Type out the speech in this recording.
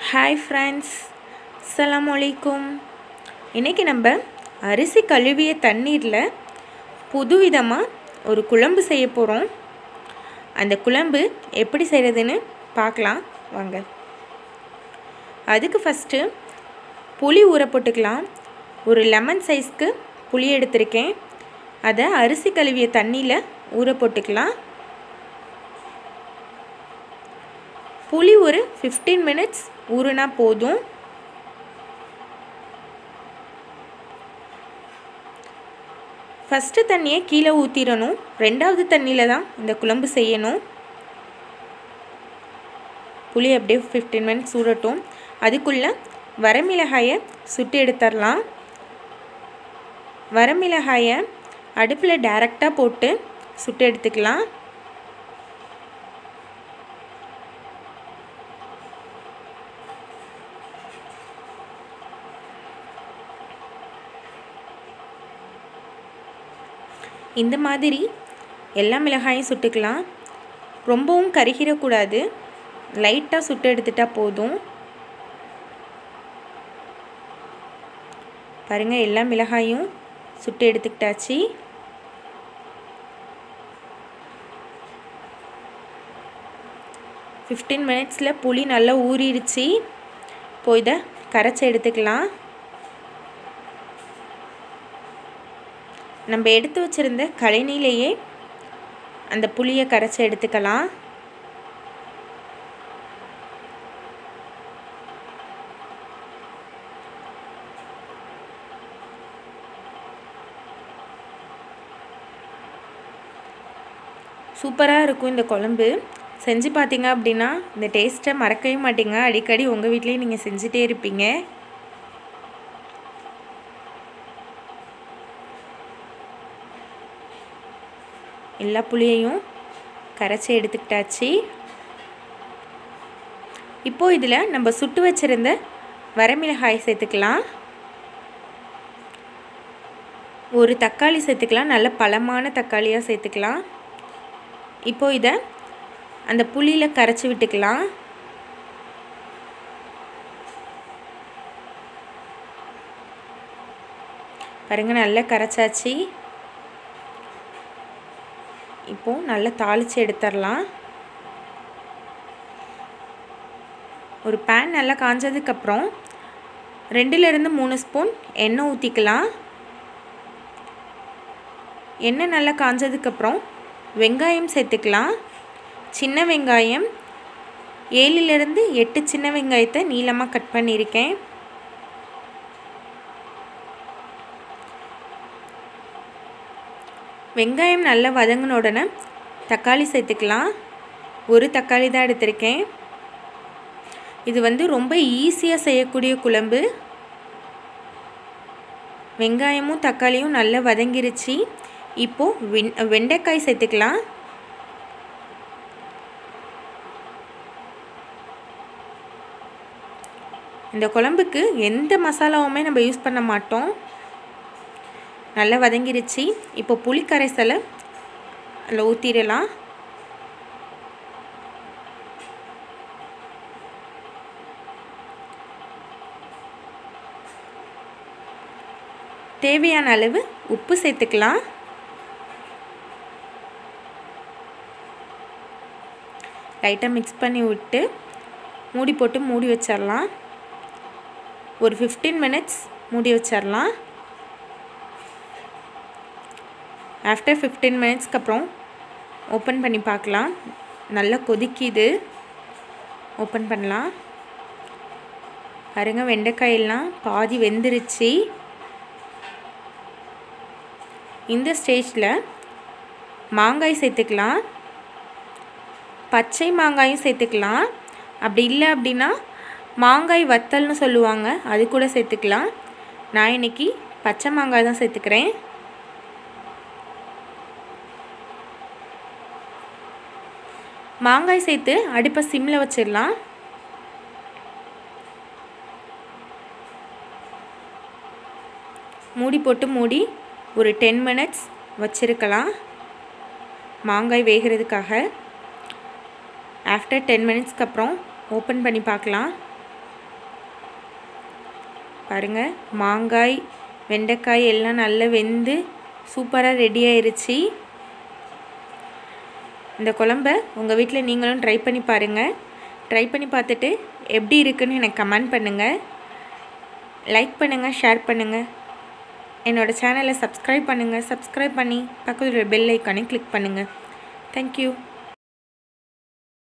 hi friends அஸ்ஸலாமு அலைக்கும் இன்றைக்கி நம்ம அரிசி கழுவிய தண்ணீரில் புதுவிதமாக ஒரு குழம்பு செய்ய போகிறோம் அந்த குழம்பு எப்படி செய்கிறதுன்னு பார்க்கலாம் வாங்க அதுக்கு ஃபஸ்ட்டு புளி ஊற போட்டுக்கலாம் ஒரு லெமன் சைஸ்க்கு புளி எடுத்திருக்கேன் அதை அரிசி கழுவிய தண்ணியில் ஊற போட்டுக்கலாம் புளி ஒரு ஃபிஃப்டீன் மினிட்ஸ் ஊறுனா போதும் ஃபஸ்ட்டு தண்ணியை கீழே ஊற்றிடணும் ரெண்டாவது தண்ணியில் தான் இந்த குழம்பு செய்யணும் புளி அப்படியே ஃபிஃப்டீன் மினிட்ஸ் ஊறட்டும் அதுக்குள்ளே வரமிளகாயை சுட்டு எடுத்துடலாம் வரமிளகாயை அடுப்பில் டைரெக்டாக போட்டு சுட்டு எடுத்துக்கலாம் இந்த மாதிரி எல்லா மிளகாயும் சுட்டுக்கலாம் ரொம்பவும் கருகிடக்கூடாது லைட்டாக சுட்டு எடுத்துட்டால் போதும் பாருங்கள் எல்லா மிளகாயும் சுட்டு எடுத்துக்கிட்டாச்சு ஃபிஃப்டீன் மினிட்ஸில் புளி நல்லா ஊறிடுச்சு இப்போ இதை கரைச்சி எடுத்துக்கலாம் நம்ம எடுத்து வச்சுருந்த கழனிலேயே அந்த புளியை கரைச்சி எடுத்துக்கலாம் சூப்பராக இருக்கும் இந்த குழம்பு செஞ்சு பார்த்தீங்க அப்படின்னா இந்த டேஸ்ட்டை மறக்கவே மாட்டீங்க அடிக்கடி உங்கள் வீட்லேயும் நீங்கள் செஞ்சுட்டே இருப்பீங்க எல்லா புளியையும் கரைச்சி எடுத்துக்கிட்டாச்சு இப்போது இதில் நம்ம சுட்டு வச்சுருந்த வரமிளகாய் சேர்த்துக்கலாம் ஒரு தக்காளி சேர்த்துக்கலாம் நல்ல பழமான தக்காளியாக சேர்த்துக்கலாம் இப்போது இதை அந்த புளியில் கரைச்சி விட்டுக்கலாம் பாருங்கள் நல்லா கரைச்சாச்சு இப்போது நல்லா தாளித்து எடுத்துடலாம் ஒரு பேன் நல்லா காஞ்சதுக்கப்புறம் ரெண்டுலேருந்து மூணு ஸ்பூன் எண்ணெய் ஊற்றிக்கலாம் எண்ணெய் நல்லா காஞ்சதுக்கப்புறம் வெங்காயம் சேர்த்துக்கலாம் சின்ன வெங்காயம் ஏழுலேருந்து எட்டு சின்ன வெங்காயத்தை நீளமாக கட் பண்ணியிருக்கேன் வெங்காயம் நல்லா வதங்கின உடனே தக்காளி சேர்த்துக்கலாம் ஒரு தக்காளி தான் எடுத்திருக்கேன் இது வந்து ரொம்ப ஈஸியாக செய்யக்கூடிய குழம்பு வெங்காயமும் தக்காளியும் நல்லா வதங்கிருச்சு இப்போது வெண் வெண்டைக்காய் சேர்த்துக்கலாம் இந்த குழம்புக்கு எந்த மசாலாவுமே நம்ம யூஸ் பண்ண மாட்டோம் நல்லா வதங்கிருச்சு இப்போ புளி கரைசலை அதில் ஊற்றிடலாம் தேவையான அளவு உப்பு சேர்த்துக்கலாம் லைட்டாக மிக்ஸ் பண்ணி விட்டு மூடி போட்டு மூடி வச்சிடலாம் ஒரு ஃபிஃப்டீன் மினிட்ஸ் மூடி வச்சிடலாம் ஆஃப்டர் ஃபிஃப்டீன் மினிட்ஸ்க்கு அப்புறம் ஓப்பன் பண்ணி பார்க்கலாம் நல்லா கொதிக்குது ஓப்பன் பண்ணலாம் பாருங்க வெண்டைக்காயெல்லாம் பாதி வெந்துருச்சு இந்த ஸ்டேஜில் மாங்காய் சேர்த்துக்கலாம் பச்சை மாங்காயும் சேர்த்துக்கலாம் அப்படி இல்லை அப்படின்னா மாங்காய் வத்தல்னு சொல்லுவாங்க அது கூட சேர்த்துக்கலாம் நான் இன்றைக்கி பச்சை மாங்காய் தான் சேர்த்துக்கிறேன் மாங்காய் சேர்த்து அடுப்பை சிம்மில் வச்சிடலாம் மூடி போட்டு மூடி ஒரு டென் மினிட்ஸ் வச்சுருக்கலாம் மாங்காய் வேகிறதுக்காக ஆஃப்டர் டென் மினிட்ஸ்க்கு அப்புறம் ஓப்பன் பண்ணி பார்க்கலாம் பாருங்கள் மாங்காய் வெண்டைக்காய் எல்லாம் நல்லா வெந்து சூப்பராக ரெடி ஆயிருச்சு இந்த குழம்ப உங்கள் வீட்டில் நீங்களும் ட்ரை பண்ணி பாருங்கள் ட்ரை பண்ணி பார்த்துட்டு எப்படி இருக்குன்னு எனக்கு கமெண்ட் பண்ணுங்கள் லைக் பண்ணுங்கள் ஷேர் பண்ணுங்கள் என்னோடய சேனலை சப்ஸ்கிரைப் பண்ணுங்கள் சப்ஸ்கிரைப் பண்ணி பக்கத்தில் பெல் ஐக்கானே கிளிக் பண்ணுங்கள் தேங்க்யூ